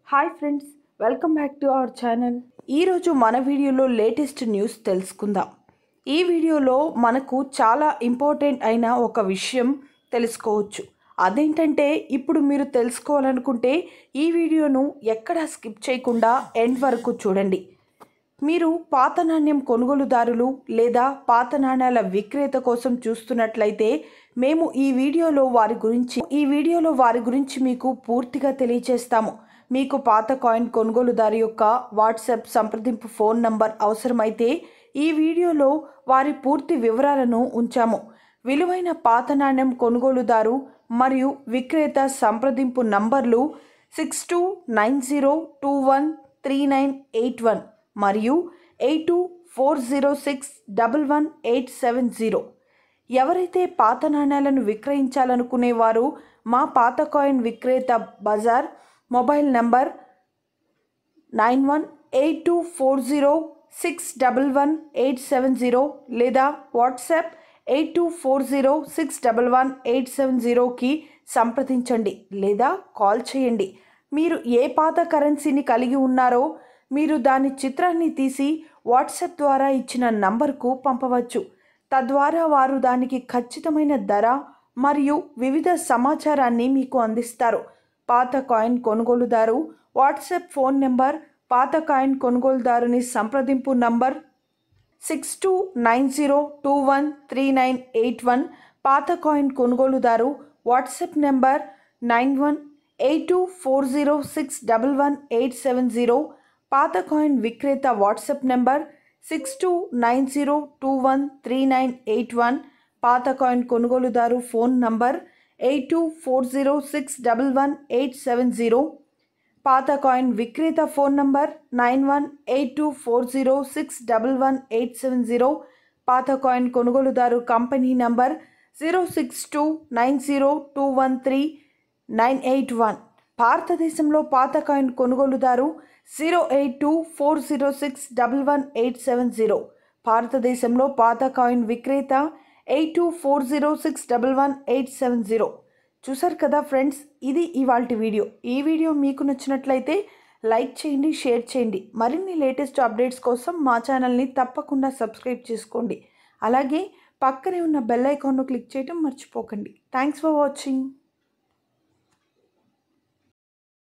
hi friends welcome back to our channel ఈరోజు మన వీడియోలో లేటెస్ట్ న్యూస్ తెలుసుకుందాం ఈ వీడియోలో మనకు చాలా ఇంపార్టెంట్ అయిన ఒక విషయం తెలుసుకోవచ్చు అదేంటంటే ఇప్పుడు మీరు తెలుసుకోవాలనుకుంటే ఈ వీడియోను ఎక్కడా స్కిప్ చేయకుండా ఎండ్ వరకు చూడండి మీరు పాత నాణ్యం కొనుగోలుదారులు లేదా పాత నాణ్యాల విక్రేత కోసం చూస్తున్నట్లయితే మేము ఈ వీడియోలో వారి గురించి ఈ వీడియోలో వారి గురించి మీకు పూర్తిగా తెలియజేస్తాము మీకు పాత కాయిన్ కొనుగోలుదారు యొక్క వాట్సాప్ సంప్రదింపు ఫోన్ నంబర్ అవసరమైతే ఈ వీడియోలో వారి పూర్తి వివరాలను ఉంచాము విలువైన పాత నాణ్యం కొనుగోలుదారు మరియు విక్రేత సంప్రదింపు నంబర్లు six two nine zero two one three nine eight one మరియు eight two four zero six double one eight seven zero ఎవరైతే పాత నాణ్యాలను విక్రయించాలనుకునేవారు మా పాత కాయిన్ విక్రేత బజార్ mobile number nine one eight two four zero six double one eight seven zero లేదా WhatsApp eight two four zero six double one eight seven జీరోకి సంప్రదించండి లేదా కాల్ చేయండి మీరు ఏ పాత కరెన్సీని కలిగి ఉన్నారో మీరు దాని చిత్రాన్ని తీసి వాట్సాప్ ద్వారా ఇచ్చిన నంబర్కు పంపవచ్చు తద్వారా వారు దానికి ఖచ్చితమైన ధర మరియు వివిధ సమాచారాన్ని మీకు అందిస్తారు పాత కాయిన్ కొనుగోలుదారు వాట్సాప్ ఫోన్ నెంబర్ పాత కాయిన్ కొనుగోలుదారుని సంప్రదింపు number six two nine zero two one three nine eight one పాత కాయిన్ కొనుగోలుదారు WhatsApp number nine one eight two four zero six double one eight seven zero పాత coin విక్రేత WhatsApp number six two nine zero two one three nine eight one పాత coin కొనుగోలుదారు phone number eight two four zero six double one eight seven zero పాత coin విక్రేత phone number nine one eight two four zero six double one eight seven zero పాత coin కొనుగోలుదారు company number zero six two nine zero two one three nine eight one భారతదేశంలో పాత coin కొనుగోలుదారు zero eight two four zero six double one eight seven zero భారతదేశంలో పాత coin విక్రేత eight two four zero six double one eight seven zero చూసారు కదా friends ఇది ఇవాళ వీడియో ఈ వీడియో మీకు నచ్చినట్లయితే లైక్ చేయండి షేర్ చేయండి మరిన్ని లేటెస్ట్ అప్డేట్స్ కోసం మా ఛానల్ని తప్పకుండా సబ్స్క్రైబ్ చేసుకోండి అలాగే పక్కనే ఉన్న బెల్ ఐకాన్ను క్లిక్ చేయడం మర్చిపోకండి థ్యాంక్స్ ఫర్ వాచింగ్